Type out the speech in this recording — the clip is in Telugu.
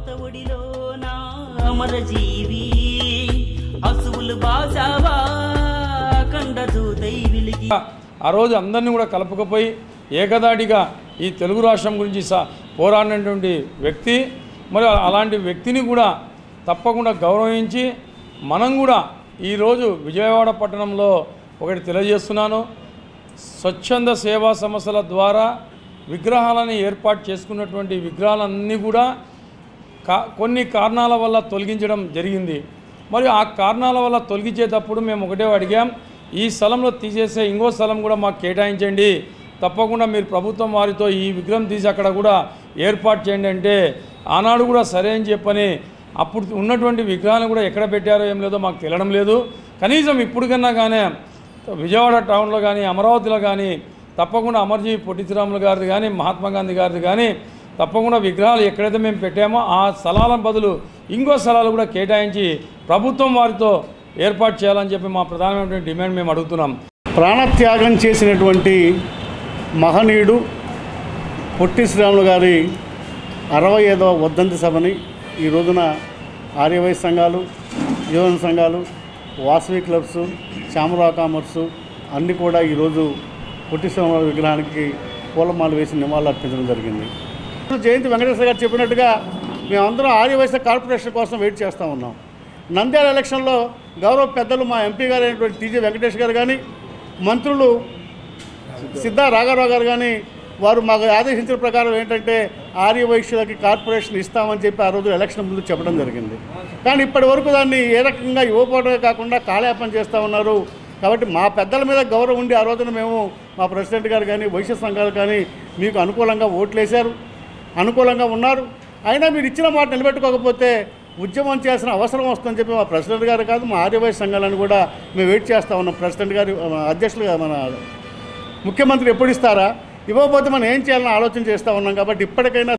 ఒడిలో నా అమరజీవి అసువులు బాసావా కండదు దైవిలిగి ఆ రోజు అందరినీ కూడా కలుపుకపోయి ఏకదాటిగా ఈ తెలుగు రాష్ట్రం గురించి సా పోరాడినటువంటి వ్యక్తి మరి అలాంటి వ్యక్తిని కూడా తప్పకుండా గౌరవించి మనం కూడా ఈరోజు విజయవాడ పట్టణంలో ఒకటి తెలియజేస్తున్నాను స్వచ్ఛంద సేవా సంస్థల ద్వారా విగ్రహాలను ఏర్పాటు చేసుకున్నటువంటి విగ్రహాలన్నీ కూడా కా కొన్ని కారణాల వల్ల తొలగించడం జరిగింది మరి ఆ కారణాల వల్ల తొలగించేటప్పుడు మేము ఒకటే అడిగాం ఈ స్థలంలో తీసేసే ఇంకో స్థలం కూడా మాకు కేటాయించండి తప్పకుండా మీరు ప్రభుత్వం వారితో ఈ విగ్రహం తీసి అక్కడ కూడా ఏర్పాటు చేయండి అంటే ఆనాడు కూడా సరే అని చెప్పని అప్పుడు ఉన్నటువంటి విగ్రహాన్ని కూడా ఎక్కడ పెట్టారో ఏం లేదో మాకు తెలియడం లేదు కనీసం ఇప్పటికన్నా కానీ విజయవాడ టౌన్లో కానీ అమరావతిలో కానీ తప్పకుండా అమర్జీ పొట్టి శ్రీరాములు గారిది కానీ మహాత్మా గాంధీ గారిది కానీ తప్పకుండా విగ్రహాలు ఎక్కడైతే మేము పెట్టామో ఆ స్థలాల బదులు ఇంకో స్థలాలు కూడా కేటాయించి ప్రభుత్వం వారితో ఏర్పాటు చేయాలని చెప్పి మా ప్రధానమైనటువంటి డిమాండ్ మేము అడుగుతున్నాం ప్రాణత్యాగం చేసినటువంటి మహనీయుడు పొట్టి శ్రీరాములు గారి అరవై ఐదవ వర్ధంతి సభని ఈ రోజున ఆర్యవై సంఘాలు యువన సంఘాలు వాసవి క్లబ్స్ చామరా కామర్స్ అన్నీ కూడా ఈరోజు పొట్టి శ్రీరాములు విగ్రహానికి పూలమాల వేసి నివాళులు అర్పించడం జరిగింది జయంతి వెంకటేశ్వర గారు చెప్పినట్టుగా మేమందరం ఆర్యవైశ్య కార్పొరేషన్ కోసం వెయిట్ చేస్తూ ఉన్నాం నంద్యాల ఎలక్షన్లో గౌరవ పెద్దలు మా ఎంపీ గారు అయినటువంటి టీజీ వెంకటేష్ గారు కానీ మంత్రులు సిద్ధా రాఘారావు గారు కానీ వారు మాకు ఆదేశించిన ప్రకారం ఏంటంటే ఆర్య వైశ్యులకి కార్పొరేషన్ ఇస్తామని చెప్పి ఆ రోజు ఎలక్షన్ ముందు చెప్పడం జరిగింది కానీ ఇప్పటి వరకు దాన్ని ఏ రకంగా ఇవ్వకపోవడమే కాకుండా కాలయాపన చేస్తూ ఉన్నారు కాబట్టి మా పెద్దల మీద గౌరవం ఉండి ఆ రోజున మేము మా ప్రెసిడెంట్ గారు కానీ వైశ్య సంఘాలు కానీ మీకు అనుకూలంగా ఓట్లేశారు అనుకూలంగా ఉన్నారు అయినా మీరు ఇచ్చిన మాట నిలబెట్టుకోకపోతే ఉద్యమం చేయాల్సిన అవసరం వస్తుందని చెప్పి మా ప్రెసిడెంట్ గారు కాదు మా ఆర్యవైశ్య సంఘాలను కూడా మేము వెయిట్ చేస్తూ ఉన్నాం ప్రెసిడెంట్ గారు మన అధ్యక్షులుగా మన ముఖ్యమంత్రి ఎప్పుడు ఇస్తారా ఇవ్వకపోతే మనం ఏం చేయాలని ఆలోచన చేస్తూ ఉన్నాం కాబట్టి ఇప్పటికైనా